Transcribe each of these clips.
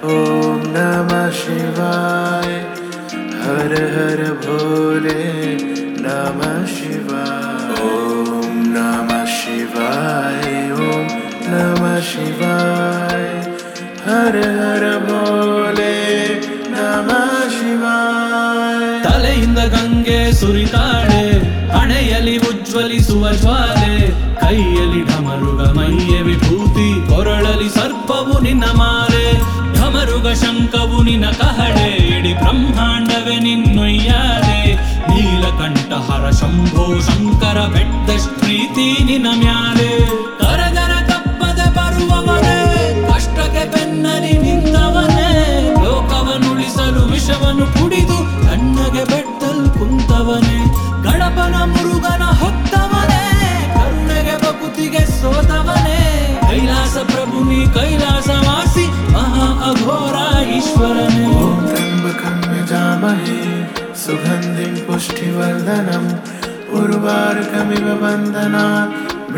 ಓಂ ನಮಃ ಶಿವಾಯ ಹರ ಹರ ಭೋಲೆ ನಮಃ ಶಿವಾಯ ಓಂ ನಮಃ ಶಿವಾಯ ಓಂ ನಮಃ ಶಿವಾಯ ಹರ ಹರ ಭೋಲೆ ನಮಃ ಶಿವಾಯ ತಲೆಯಿಂದ ಗಂಗೆ ಸುರಿತಾಳೆ ಹಣೆಯಲ್ಲಿ ಉಜ್ವಲಿಸುವ ಜ್ವಾಲೆ ಕೈಯಲ್ಲಿ ಢಮರುಗ ಮೈಯ ವಿಭೂತಿ ಕೊರಳಲಿ ಸರ್ಪವು ನಿನ್ನ ಮಾಲೆ ಢಮರುಗ ಶಂಕವು ನಿನ್ನ ಕಹಳೆ ಇಡೀ ಬ್ರಹ್ಮಾಂಡವೇ ನಿನ್ನೊಯ್ಯಾಲೆ ನೀಲಕಂಠಹರ ಶಂಭೋ ಶಂಕರ ಬೆಟ್ಟದಷ್ಟ್ ಪ್ರೀತಿ ನಿನ್ನ ಮ್ಯಾಲೆ ಕರಗರ ತಪ್ಪದ ಬರುವವನೇ ಕಷ್ಟಕ್ಕೆ ಬೆನ್ನಲಿ ನಿಂತವನೇ ಲೋಕವನ್ನುಳಿಸಲು ವಿಷವನ್ನು ಕುಡಿದು ತಣ್ಣಗೆ ಬೆಟ್ಟಲ್ ಕುಂತವನೇ ಗಣಪನ ಮುರುಗನ ಹೊತ್ತವನೇ ಕರುಣೆಗೆ ಬಕುತಿಗೆ ಸೋತವನೇ ಕೈಲಾಸ ಪ್ರಭು ನೀ ಕೈಲಾಸವಾಸಿ ಮಹಾ ಅಘೋರ ಈಶ್ವರನೇ ॐ त्र्यम्बकं यजामहे सुगन्धिं पुष्टिवर्धनम् उर्वारुकमिव बन्धनात्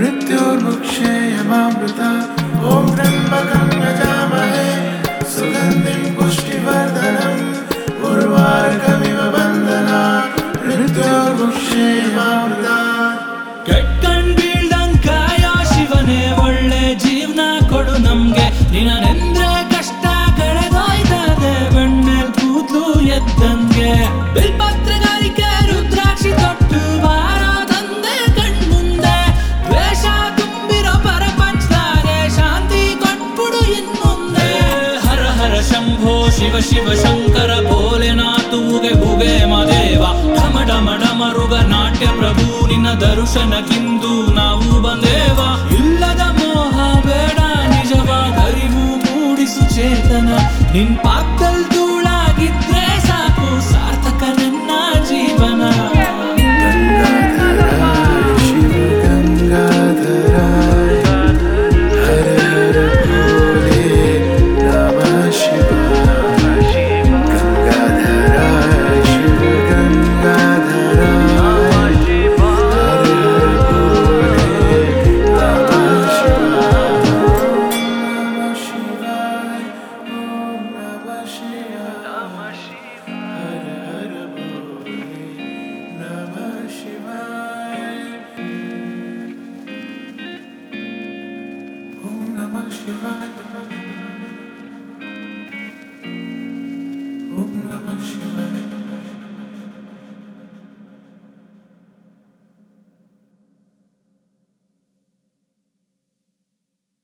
मृत्योर्मुक्षेयमामृता ॐ त्र्यम्बकं यजामहे सुगन्धिं पुष्टिवर्धनम् उर्वारुकमिव बन्धनात् मृत्योर्मुक्षेयमामृता ಕೆಟ್ಕಣ್ ಬೀಳ್ದಂಗ್ ಕಾಯೋ ಶಿವನೇ ಒಳ್ಳೆ ಜೀವನ ಕೊಡು ನಮ್ಗೆ ನಿನ್ನೆಂದ್ರೆ ಕಷ್ಟ ಕಳೆದೋಯ್ತದೆ ಬೆಣ್ಣೆಲ್ ಕೂದ್ಲು ಎದ್ದಂಗೆ ಬಿಲ್ಪತ್ರಗಾರಿಕೆ ರುದ್ರಾಕ್ಷಿ ತೊಟ್ಟು ಬಾರೋ ತಂದೆ ಕಣ್ಮುಂದೆ ದ್ವೇಷ ತುಂಬಿರೋ ಪ್ರಪಂಚದಾಗೆ ಶಾಂತಿ ಕೊಟ್ಬಿಡು ಇನ್ಮುಂದೆ ಹರ ಹರ ಶಂಭೋ ಶಿವ ಶಿವ ಶಂಕರ ಭೋಲೆನಾಥುಗೆ ಭುಗೆ ಮದೇವ ಢಮ ಢಮ ಢಮರುಗ ನಾಟ್ಯ ಪ್ರಭು ನಿನ್ನ ದರ್ಶನಕ್ಕಿಂದು ನಾವು ಬಂದೇವ ಇಲ್ಲದ ಮೋಹ ಬೇಡ ನಿಜವಾದ ಅರಿವು ಮೂಡಿಸು ಚೇತನ ನಿನ್ ಪಾಕ್ದಲ್ ಧೂಳಾಗಿದ್ರೆ